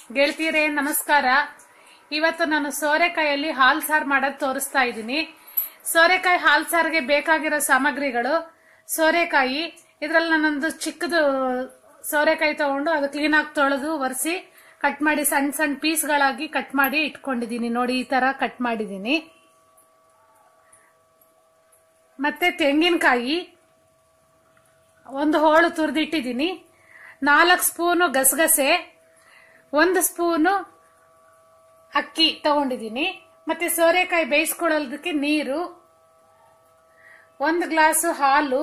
ಗೆಳತಿಯರೇ ನಮಸ್ಕಾರ ಇವತ್ತು ನಾನು ಸೋರೆಕಾಯಲ್ಲಿ ಹಾಲ್ ಸಾರ್ ಮಾಡೋದು ತೋರಿಸ್ತಾ ಇದ್ದೀನಿ ಸೋರೆಕಾಯಿ ಹಾಲ್ ಸಾರ್ಗೆ ಬೇಕಾಗಿರೋ ಸಾಮಗ್ರಿಗಳು ಸೋರೆಕಾಯಿ ಇದರಲ್ಲಿ ನಾನೊಂದು ಚಿಕ್ಕದು ಸೋರೆಕಾಯಿ ತಗೊಂಡು ಅದು ಕ್ಲೀನಾಗಿ ತೊಳೆದು ಒರೆಸಿ ಕಟ್ ಮಾಡಿ ಸಣ್ಣ ಸಣ್ಣ ಪೀಸ್ಗಳಾಗಿ ಕಟ್ ಮಾಡಿ ಇಟ್ಕೊಂಡಿದ್ದೀನಿ ನೋಡಿ ಈ ತರ ಕಟ್ ಮಾಡಿದ್ದೀನಿ ಮತ್ತೆ ತೆಂಗಿನಕಾಯಿ ಒಂದು ಹೋಳು ತುರಿದಿಟ್ಟಿದ್ದೀನಿ ನಾಲ್ಕು ಸ್ಪೂನು ಗಸಗಸೆ ಒಂದು ಸ್ಪೂನು ಅಕ್ಕಿ ತಗೊಂಡಿದ್ದೀನಿ ಮತ್ತೆ ಸೋರೆಕಾಯಿ ಬೇಯಿಸ್ಕೊಳ್ಳೋದಕ್ಕೆ ನೀರು ಒಂದು ಗ್ಲಾಸು ಹಾಲು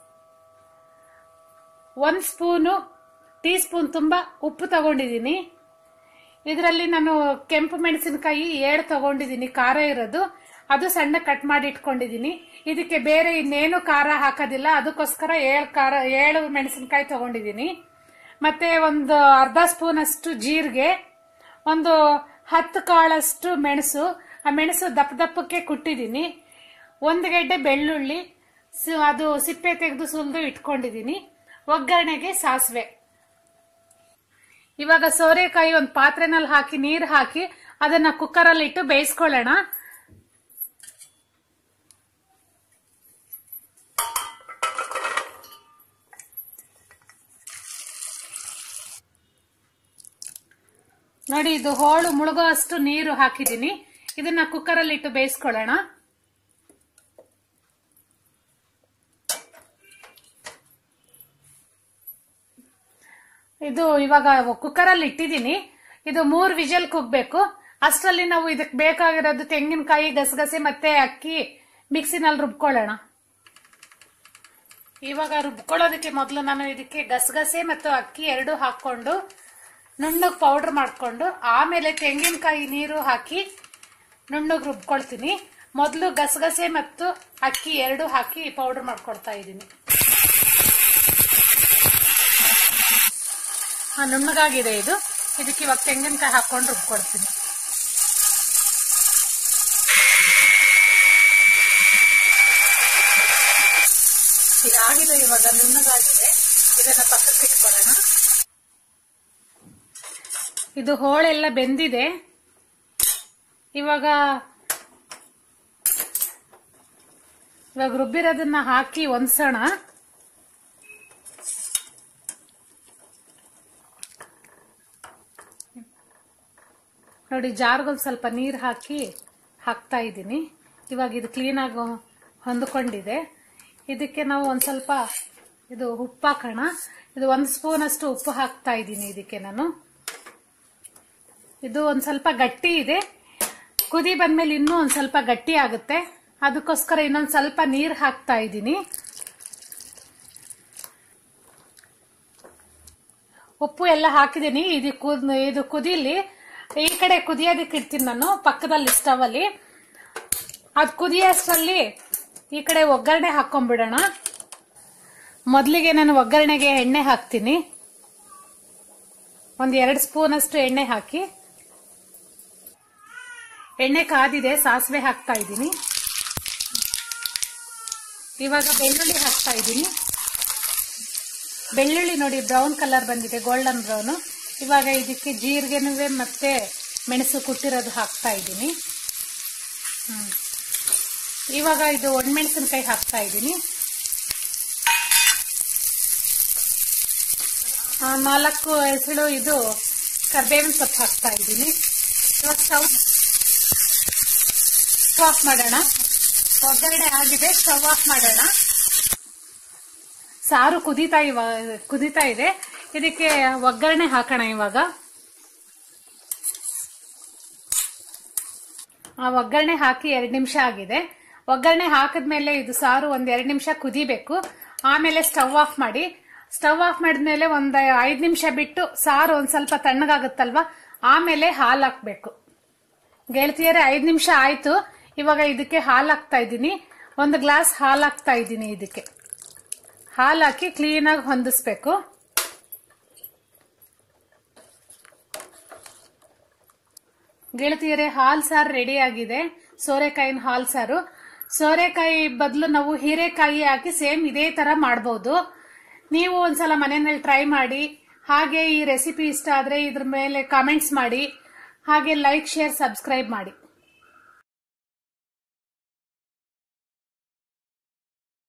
ಒಂದು ಸ್ಪೂನು ಟೀ ಸ್ಪೂನ್ ತುಂಬ ಉಪ್ಪು ತಗೊಂಡಿದ್ದೀನಿ ಇದರಲ್ಲಿ ನಾನು ಕೆಂಪು ಮೆಣಸಿನಕಾಯಿ ಏಳು ತಗೊಂಡಿದ್ದೀನಿ ಖಾರ ಇರೋದು ಅದು ಸಣ್ಣ ಕಟ್ ಮಾಡಿ ಇಟ್ಕೊಂಡಿದ್ದೀನಿ ಇದಕ್ಕೆ ಬೇರೆ ಇನ್ನೇನು ಖಾರ ಹಾಕೋದಿಲ್ಲ ಅದಕ್ಕೋಸ್ಕರ ಏಳು ಖಾರ ಏಳು ಮೆಣಸಿನಕಾಯಿ ತಗೊಂಡಿದ್ದೀನಿ ಮತ್ತೆ ಒಂದು ಅರ್ಧ ಸ್ಪೂನ್ ಅಷ್ಟು ಜೀರಿಗೆ ಒಂದು ಹತ್ತು ಕಾಳಷ್ಟು ಮೆಣಸು ಆ ಮೆಣಸು ದಪ್ಪ ದಪ್ಪಕ್ಕೆ ಕುಟ್ಟಿದ್ದೀನಿ ಒಂದು ಗೆಡ್ಡೆ ಬೆಳ್ಳುಳ್ಳಿ ಸಿ- ಅದು ಸಿಪ್ಪೆ ತೆಗೆದು ಸುಲಿದು ಇಟ್ಕೊಂಡಿದ್ದೀನಿ ಒಗ್ಗರಣೆಗೆ ಸಾಸಿವೆ ಇವಾಗ ಸೋರೆಕಾಯಿ ಒಂದು ಪಾತ್ರೆನಲ್ಲಿ ಹಾಕಿ ನೀರು ಹಾಕಿ ಅದನ್ನ ಕುಕ್ಕರಲ್ಲಿ ಇಟ್ಟು ಬೇಯಿಸ್ಕೊಳ್ಳೋಣ ನೋಡಿ ಇದು ಹೋಳು ಮುಳುಗೋ ಅಷ್ಟು ನೀರು ಹಾಕಿದ್ದೀನಿ ಇದನ್ನ ಕುಕ್ಕರಲ್ಲಿ ಇಟ್ಟು ಬೇಯಿಸ್ಕೊಳ್ಳೋಣ ಇದು ಇವಾಗ ಕುಕ್ಕರಲ್ಲಿ ಇಟ್ಟಿದ್ದೀನಿ ಇದು ಮೂರ್ ವಿಜಲ್ ಕುಗ್ಬೇಕು ಅಷ್ಟರಲ್ಲಿ ನಾವು ಇದಕ್ಕೆ ಬೇಕಾಗಿರೋದು ತೆಂಗಿನಕಾಯಿ ಗಸಗಸೆ ಮತ್ತೆ ಅಕ್ಕಿ ಮಿಕ್ಸಿನಲ್ಲಿ ರುಬ್ಕೊಳ್ಳೋಣ ಇವಾಗ ರುಬ್ಕೊಳ್ಳೋದಕ್ಕೆ ಮೊದಲು ನಾನು ಇದಕ್ಕೆ ಗಸಗಸೆ ಮತ್ತು ಅಕ್ಕಿ ಎರಡು ಹಾಕೊಂಡು ನುಣ್ಣಗೆ ಪೌಡರ್ ಮಾಡ್ಕೊಂಡು ಆಮೇಲೆ ತೆಂಗಿನಕಾಯಿ ನೀರು ಹಾಕಿ ನುಣ್ಣಗೆ ರುಬ್ಕೊಳ್ತೀನಿ ಮೊದಲು ಗಸಗಸೆ ಮತ್ತು ಅಕ್ಕಿ ಎರಡು ಹಾಕಿ ಪೌಡರ್ ಮಾಡ್ಕೊಳ್ತಾ ಇದ್ದೀನಿ ಹಾ ನುಣ್ಣಗಾಗಿದೆ ಇದು ಇದಕ್ಕೆ ಇವಾಗ ತೆಂಗಿನಕಾಯಿ ಹಾಕೊಂಡು ರುಬ್ಕೊಳ್ತೀನಿ ಇದಾಗಿದೆ ಇವಾಗ ನುಣ್ಣಗಾಗಿದೆ ಇದನ್ನ ಪಕ್ಕಕ್ಕೆ ಇಟ್ಕೊಳ್ಳೋಣ ಇದು ಹೋಳೆಲ್ಲ ಬೆಂದಿದೆ ಇವಾಗ ಇವಾಗ ರುಬ್ಬಿರೋದನ್ನ ಹಾಕಿ ಒಂದ್ಸೋಣ ನೋಡಿ ಜಾರ್ಗೊಂದು ಸ್ವಲ್ಪ ನೀರು ಹಾಕಿ ಹಾಕ್ತಾ ಇದ್ದೀನಿ ಇವಾಗ ಇದು ಕ್ಲೀನಾಗಿ ಹೊಂದ್ಕೊಂಡಿದೆ ಇದಕ್ಕೆ ನಾವು ಒಂದು ಸ್ವಲ್ಪ ಇದು ಉಪ್ಪು ಹಾಕೋಣ ಇದು ಒಂದು ಸ್ಪೂನ್ ಅಷ್ಟು ಉಪ್ಪು ಹಾಕ್ತಾ ಇದ್ದೀನಿ ಇದಕ್ಕೆ ನಾನು ಇದು ಒಂದು ಸ್ವಲ್ಪ ಗಟ್ಟಿ ಇದೆ ಕುದಿ ಬಂದ್ಮೇಲೆ ಇನ್ನೂ ಒಂದು ಸ್ವಲ್ಪ ಗಟ್ಟಿ ಆಗುತ್ತೆ ಅದಕ್ಕೋಸ್ಕರ ಇನ್ನೊಂದು ಸ್ವಲ್ಪ ನೀರು ಹಾಕ್ತಾ ಇದ್ದೀನಿ ಉಪ್ಪು ಎಲ್ಲ ಹಾಕಿದ್ದೀನಿ ಇದು ಕುದ್ ಇದು ಕುದಿಲಿ ಈ ಕಡೆ ಕುದಿಯೋದಕ್ಕೆ ಇಡ್ತೀನಿ ನಾನು ಪಕ್ಕದಲ್ಲಿ ಸ್ಟವ್ ಅಲ್ಲಿ ಅದು ಕುದಿಯೋಷ್ಟರಲ್ಲಿ ಈ ಕಡೆ ಒಗ್ಗರಣೆ ಹಾಕೊಂಡ್ಬಿಡೋಣ ಮೊದಲಿಗೆ ನಾನು ಒಗ್ಗರಣೆಗೆ ಎಣ್ಣೆ ಹಾಕ್ತೀನಿ ಒಂದು ಎರಡು ಸ್ಪೂನ್ ಅಷ್ಟು ಎಣ್ಣೆ ಹಾಕಿ ಎಣ್ಣೆ ಕಾದಿದೆ ಸಾಸಿವೆ ಹಾಕ್ತಾ ಇದ್ದೀನಿ ಇವಾಗ ಬೆಳ್ಳುಳ್ಳಿ ಹಾಕ್ತಾ ಇದ್ದೀನಿ ಬೆಳ್ಳುಳ್ಳಿ ನೋಡಿ ಬ್ರೌನ್ ಕಲರ್ ಬಂದಿದೆ ಗೋಲ್ಡನ್ ಬ್ರೌನ್ ಇವಾಗ ಇದಕ್ಕೆ ಜೀರಿಗೆನೂ ಮತ್ತೆ ಮೆಣಸು ಕುಟ್ಟಿರೋದು ಹಾಕ್ತಾ ಇದ್ದೀನಿ ಹ್ಮ್. ಇವಾಗ ಇದು ಒಣಮೆಣಸಿನಕಾಯಿ ಹಾಕ್ತಾ ಇದ್ದೀನಿ ಆ, ನಾಲ್ಕು ಹೆಸರು ಇದು ಕರ್ಬೇವಿನ ಸೊಪ್ಪು ಹಾಕ್ತಾ ಇದ್ದೀನಿ ಇವಾಗ ಸ್ಟವ್ ಸ್ಟವ್ ಆಫ್ ಮಾಡೋಣ ಒಗ್ಗರಣೆ ಆಗಿದೆ ಸ್ಟವ್ ಆಫ್ ಮಾಡೋಣ ಸಾರು ಕುದೀತಾ ಇವ ಕುದೀತಾ ಇದೆ ಇದಕ್ಕೆ ಒಗ್ಗರಣೆ ಹಾಕೋಣ ಇವಾಗ ಆ ಒಗ್ಗರಣೆ ಹಾಕಿ ಎರಡು ನಿಮಿಷ ಆಗಿದೆ ಒಗ್ಗರಣೆ ಹಾಕಿದ್ಮೇಲೆ ಇದು ಸಾರು ಒಂದ್ ಎರಡು ನಿಮಿಷ ಕುದಿಬೇಕು ಆಮೇಲೆ ಸ್ಟವ್ ಆಫ್ ಮಾಡಿ ಸ್ಟವ್ ಆಫ್ ಮಾಡಿದ್ಮೇಲೆ ಒಂದ್ ಐದ್ ನಿಮಿಷ ಬಿಟ್ಟು ಸಾರು ಒಂದ್ ಸ್ವಲ್ಪ ತಣ್ಣಗಾಗುತ್ತಲ್ವಾ ಆಮೇಲೆ ಹಾಲು ಹಾಕ್ಬೇಕು ಗೆಳತಿಯರೇ ಐದ್ ನಿಮಿಷ ಆಯ್ತು ಇವಾಗ ಇದಕ್ಕೆ ಹಾಲು ಹಾಕ್ತಾ ಇದ್ದೀನಿ ಒಂದು ಗ್ಲಾಸ್ ಹಾಲು ಹಾಕ್ತಾ ಇದ್ದೀನಿ ಇದಕ್ಕೆ ಹಾಲು ಹಾಕಿ ಕ್ಲೀನಾಗಿ ಹೊಂದಿಸ್ಬೇಕು ಗೆಳತಿಯರೇ ಹಾಲ್ ಸಾರು ರೆಡಿ ಆಗಿದೆ ಸೋರೆಕಾಯಿನ ಹಾಲ್ ಸಾರು ಸೋರೆಕಾಯಿ ಬದಲು ನಾವು ಹೀರೆಕಾಯಿ ಹಾಕಿ ಸೇಮ್ ಇದೇ ತರ ಮಾಡಬಹುದು ನೀವು ಒಂದ್ಸಲ ಮನೆಯಲ್ಲಿ ಟ್ರೈ ಮಾಡಿ ಹಾಗೆ ಈ ರೆಸಿಪಿ ಇಷ್ಟ ಆದರೆ ಇದ್ರ ಮೇಲೆ ಕಾಮೆಂಟ್ಸ್ ಮಾಡಿ ಹಾಗೆ ಲೈಕ್ ಶೇರ್ ಸಬ್ಸ್ಕ್ರೈಬ್ ಮಾಡಿ